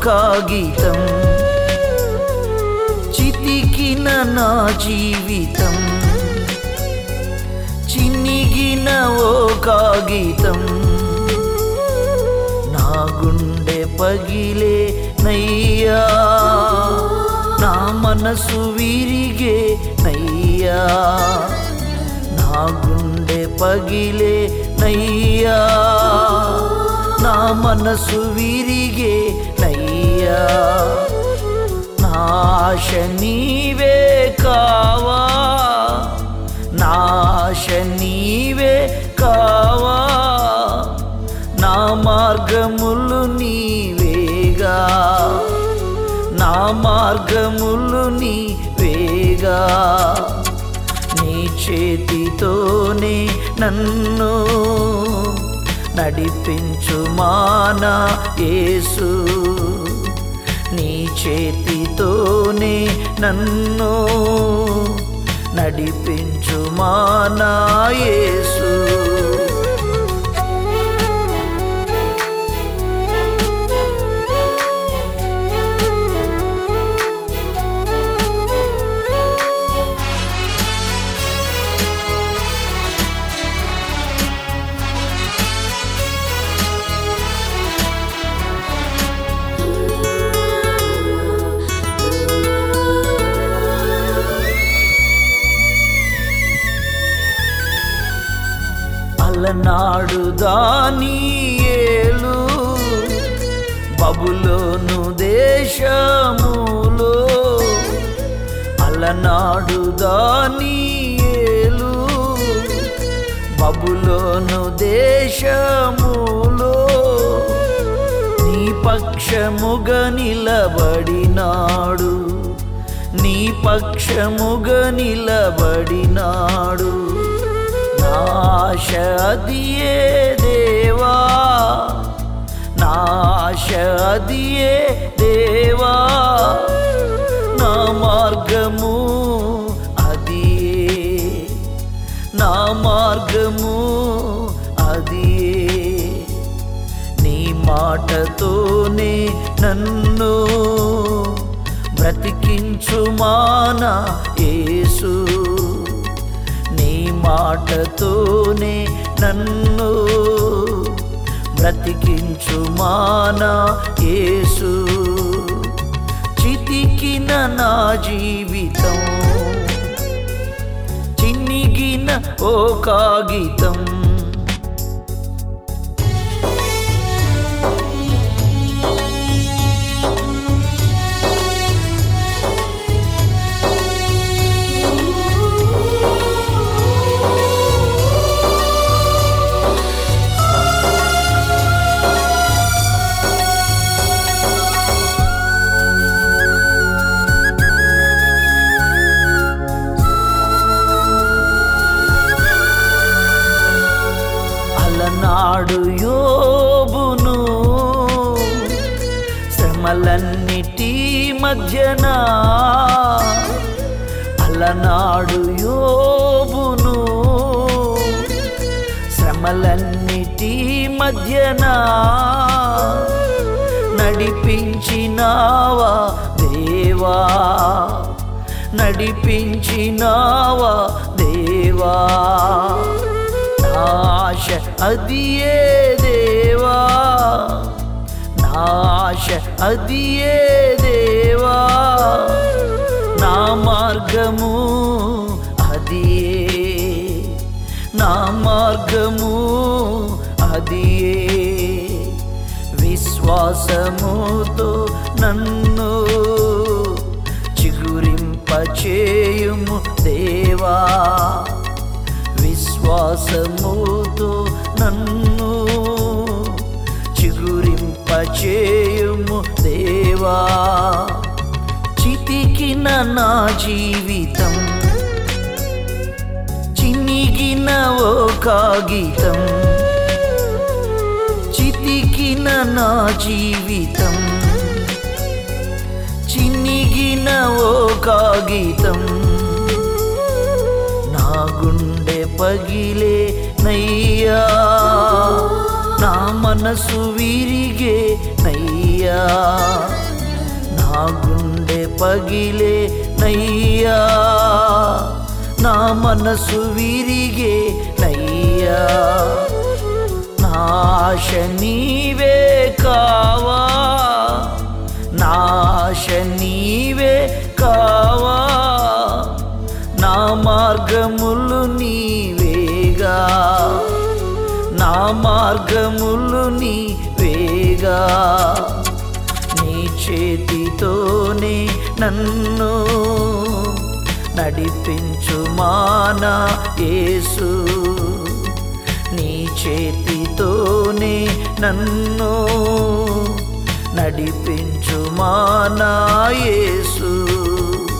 కాగితం చితికిన నా జీవితం చిన్నిగిన ఓ కాగితం నా గుండె పగిలే నయ్యా నా మనసు విరిగే నయ్యా నా గుండె పగిలే నయ్యా నా మనసు విరిగే నయ్యా నాశ నీవే కావా నాశ నీవే కావా నా మార్గములు నీవేగా నా మార్గములు నీవేగా నీ చేతితోనే నన్ను నడిపించు మానా యేసు నీ చేతితోనే నన్ను నడిపించు మానా యేసు అలనాడు దానియేలు బబులోను దేశములో అలనాడు దానియేలు బబులోను దేశములో నీ పక్షముగా నిలబడినాడు నీ పక్షముగా నిలబడినాడు నాశ అదియే దేవా నాశ అదియే దేవా నా మార్గము అదియే నా మార్గము అదియే నీ మాటతోనే నన్ను బ్రతికించు మానా యేసు నీ మాటతోనే నన్ను బ్రతికించు మానా యేసు చితికిన నా జీవితం చిన్నిగిన ఓ కాగితం అలనాడు యోబును శ్రమలన్నిటి మధ్యన అలనాడు యోబును శ్రమలన్నిటి మధ్యన నడిపించినావా దేవా నడిపించినావా దేవా నాశ అదియే దేవా నాశ అదియే దేవా నా మార్గము అదియే నా మార్గము అదియే విశ్వాసముతో నన్ను చిగురింపచేయుము దేవా విశ్వాసముతో నన్ను చిగురింపచేయుము దేవా చితికిన నా జీవితం చినిగిన ఓ కాగితం చితికిన నా జీవితం చినిగిన ఓ కాగితం నా గుండె పగిలే నయ్యా నా మనసు విరిగే నయ్యా పగిలే నయ్యా నా మనసు విరిగే నయ్యా నాశ నీవే కావా నాశ నీవే కావా నా మార్గములు నీవేగా నా మార్గములు నీవేగా నీ చేతితోనే నన్ను నడిపించు మానా యేసు నీ చేతితోనే నన్ను నడిపించు మానా యేసు